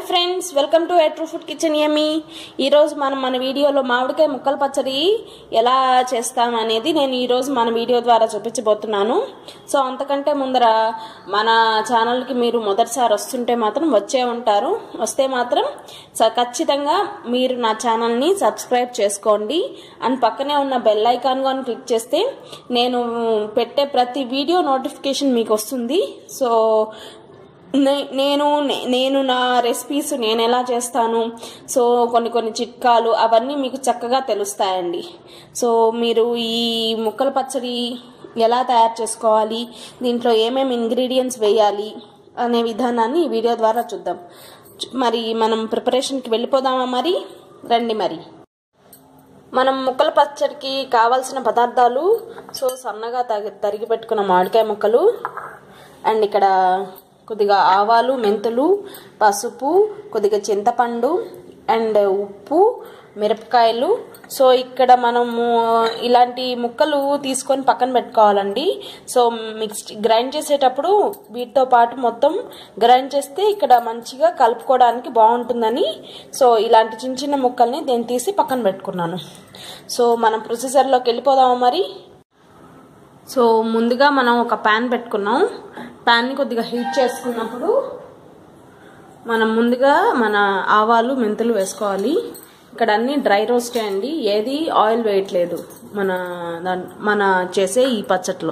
friends welcome to ఎట్రూ food kitchen yummy ఈరోజు మనం మన వీడియోలో మామిడికాయ ముక్కల పచ్చడి ఎలా చేస్తాం అనేది నేను ఈరోజు మన వీడియో ద్వారా చూపించబోతున్నాను సో అంతకంటే ముందర మన ఛానల్కి మీరు మొదటిసారి వస్తుంటే మాత్రం వచ్చే ఉంటారు వస్తే మాత్రం స- ఖచ్చితంగా మీరు నా ఛానల్ని సబ్స్క్రైబ్ చేసుకోండి అండ్ పక్కనే ఉన్న బెల్ ఐకాన్ కానీ క్లిక్ చేస్తే నేను పెట్టే ప్రతి వీడియో నోటిఫికేషన్ మీకు వస్తుంది సో నే- నేను నే- నేను నా రెసిపీస్ నేను ఎలా చేస్తాను సో కొన్ని కొన్ని చిట్కాలు అవన్నీ మీకు చక్కగా తెలుస్తాయండి సో మీరు ఈ ముక్కల పచ్చడి ఎలా తయారు చేసుకోవాలి దీంట్లో ఏమేమి ఇంగ్రీడియంట్స్ వేయాలి అనే విధానాన్ని ఈ వీడియో ద్వారా చూద్దాం చు- మరి మనం ప్రిపరేషన్కి వెళ్ళిపోదామా మరి రండి మరి మనం ముక్కల పచ్చడికి కావాల్సిన పదార్థాలు సో సన్నగా తగి తరిగి పెట్టుకున్న మామిడికాయ ముక్కలు అండ్ ఇక్కడ కొద్దిగా ఆవాలు మెంతులు పసుపు కొద్దిగా చింతపండు అండ్ ఉప్పు మిరపకాయలు సో ఇక్కడ మనము ఇలాంటి ముక్కలు తీసుకొని పక్కన పెట్టుకోవాలండి సో మిక్స్ గ్రైండ్ చేసేటప్పుడు వీటితో పాటు మొత్తం గ్రైండ్ చేస్తే ఇక్కడ మంచిగా కలుపుకోవడానికి బాగుంటుందని సో ఇలాంటి చిన్న చిన్న ముక్కల్ని నేను తీసి పక్కన పెట్టుకున్నాను సో మనం ప్రొసీజర్లోకి వెళ్ళిపోదామా మరి సో ముందుగా మనం ఒక ప్యాన్ పెట్టుకున్నాం ప్యాన్ని కొద్దిగా హీట్ చేసుకున్నప్పుడు మనం ముందుగా మన ఆవాలు మెంతులు వేసుకోవాలి ఇక్కడ అన్ని డ్రై రోస్టే అండి ఏది ఆయిల్ వేయట్లేదు మన దాన్- మన చేసే ఈ పచ్చట్లో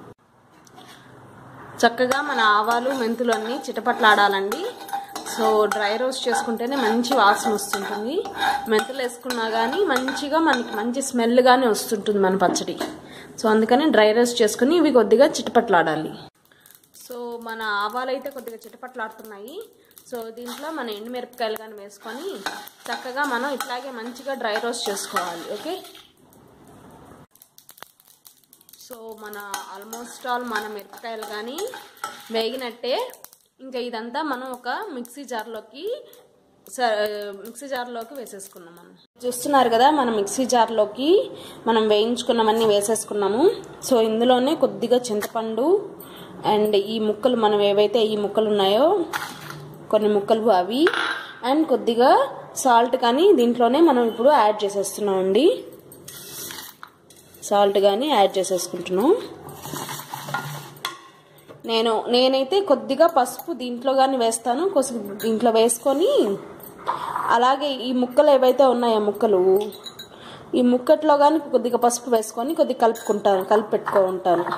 చక్కగా మన ఆవాలు మెంతులు అన్నీ చిటపట్లాడాలండి సో డ్రై రోస్ట్ చేసుకుంటేనే మంచి వాసన వస్తుంటుంది మెంతులు వేసుకున్నా కానీ మంచిగా మనకి మంచి స్మెల్ కానీ వస్తుంటుంది మన పచ్చడి సో అందుకని డ్రై రోస్ట్ చేసుకుని ఇవి కొద్దిగా చిటపట్లాడాలి సో మన ఆవాలు అయితే కొద్దిగా చిటపట్లాడుతున్నాయి సో దీంట్లో మన ఎండుమిరపకాయలు కానీ వేసుకొని చక్కగా మనం ఇట్లాగే మంచిగా డ్రై రోస్ట్ చేసుకోవాలి ఓకే సో మన ఆల్మోస్ట్ ఆల్ మన మిరపకాయలు కానీ వేగినట్టే ఇంకా ఇదంతా మనం ఒక మిక్సీ జార్లోకి స- మిక్సీ జార్లోకి వేసేసుకున్నాం మనం చూస్తున్నారు కదా మనం మిక్సీ జార్లోకి మనం వేయించుకున్నవన్నీ వేసేసుకున్నాము సో ఇందులోనే కొద్దిగా చింతపండు అండ్ ఈ ముక్కలు మనం ఏవైతే ఈ ముక్కలు ఉన్నాయో కొన్ని ముక్కలు అవి అండ్ కొద్దిగా సాల్ట్ కానీ దీంట్లోనే మనం ఇప్పుడు యాడ్ చేసేస్తున్నాం అండి సాల్ట్ కానీ యాడ్ చేసేసుకుంటున్నాం నేను నేనైతే కొద్దిగా పసుపు దీంట్లో కానీ వేస్తాను కొద్దిగా దీంట్లో వేసుకొని అలాగే ఈ ముక్కలు ఏవైతే ఉన్నాయో ముక్కలు ఈ ముక్కట్లో కానీ కొద్దిగా పసుపు వేసుకొని కొద్దిగా కలుపుకుంటాను కలిపి పెట్టుకో ఉంటాను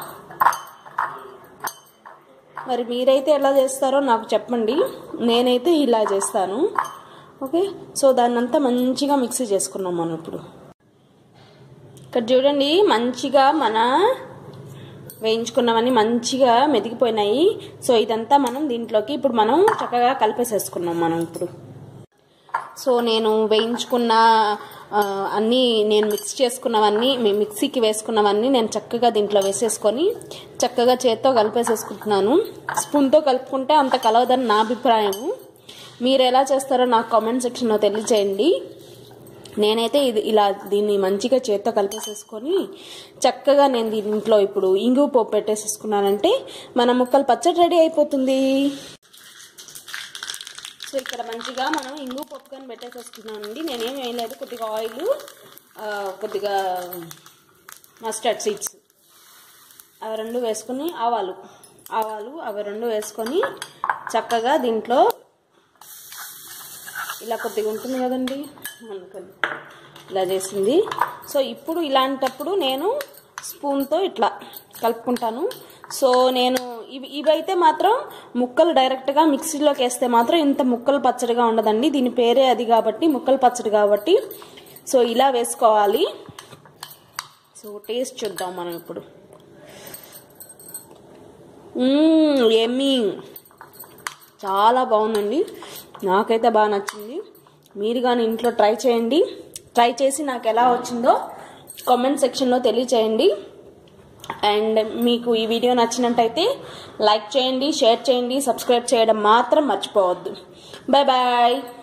మరి మీరైతే ఎలా చేస్తారో నాకు చెప్పండి నేనైతే ఇలా చేస్తాను ఓకే సో దాన్నంతా మంచిగా మిక్సీ చేసుకున్నాం మనం ఇప్పుడు ఇక్కడ చూడండి మంచిగా మన వేయించుకున్నవన్నీ మంచిగా మెదిగిపోయినాయి సో ఇదంతా మనం దీంట్లోకి ఇప్పుడు మనం చక్కగా కలిపేసేసుకున్నాం మనం ఇప్పుడు సో నేను వేయించుకున్న ఆ, అన్నీ నేను మిక్స్ చేసుకున్నవన్నీ మీ మిక్సీకి వేసుకున్నవన్నీ నేను చక్కగా దీంట్లో వేసేసుకొని చక్కగా చేత్తో కలిపేసేసుకుంటున్నాను స్పూన్తో కలుపుకుంటే అంత కలవదని నా అభిప్రాయం మీరు ఎలా చేస్తారో నాకు కామెంట్ సెక్షన్లో తెలియచేయండి నేనైతే ఇది ఇలా దీన్ని మంచిగా చేత్తో కలిపేసేసుకొని చక్కగా నేను దీంట్లో ఇప్పుడు ఇంగు పోపు పెట్టేసేసుకున్నానంటే మన ముక్కలు పచ్చడి రెడీ అయిపోతుంది సో ఇక్కడ మంచిగా మనం ఇంగు పప్పు కానీ పెట్టేసేసుకున్నానండి నేనేం వేయలేదు కొద్దిగా ఆయిల్ కొద్దిగా మస్టర్డ్ సీడ్స్ అవి రెండు వేసుకుని ఆవాలు ఆవాలు అవి రెండు వేసుకొని చక్కగా దీంట్లో ఇలా కొద్దిగా ఉంటుంది కదండి అందుకని ఇలా చేసింది సో ఇప్పుడు ఇలాంటప్పుడు నేను స్పూన్తో ఇట్లా కలుపుకుంటాను సో నేను ఇవి ఇవైతే మాత్రం ముక్కలు డైరెక్ట్గా మిక్సీలోకి వేస్తే మాత్రం ఇంత ముక్కలు పచ్చడిగా ఉండదండి దీని పేరే అది కాబట్టి ముక్కలు పచ్చడి కాబట్టి సో ఇలా వేసుకోవాలి సో టేస్ట్ చూద్దాం మనం ఇప్పుడు ఎమ్మీ చాలా బాగుందండి నాకైతే బాగా నచ్చింది మీరు కానీ ఇంట్లో ట్రై చేయండి ట్రై చేసి నాకు ఎలా వచ్చిందో కామెంట్ సెక్షన్లో తెలియచేయండి అండ్ మీకు ఈ వీడియో నచ్చినట్టయితే లైక్ చేయండి షేర్ చేయండి సబ్స్క్రైబ్ చేయడం మాత్రం మర్చిపోవద్దు బాయ్ బాయ్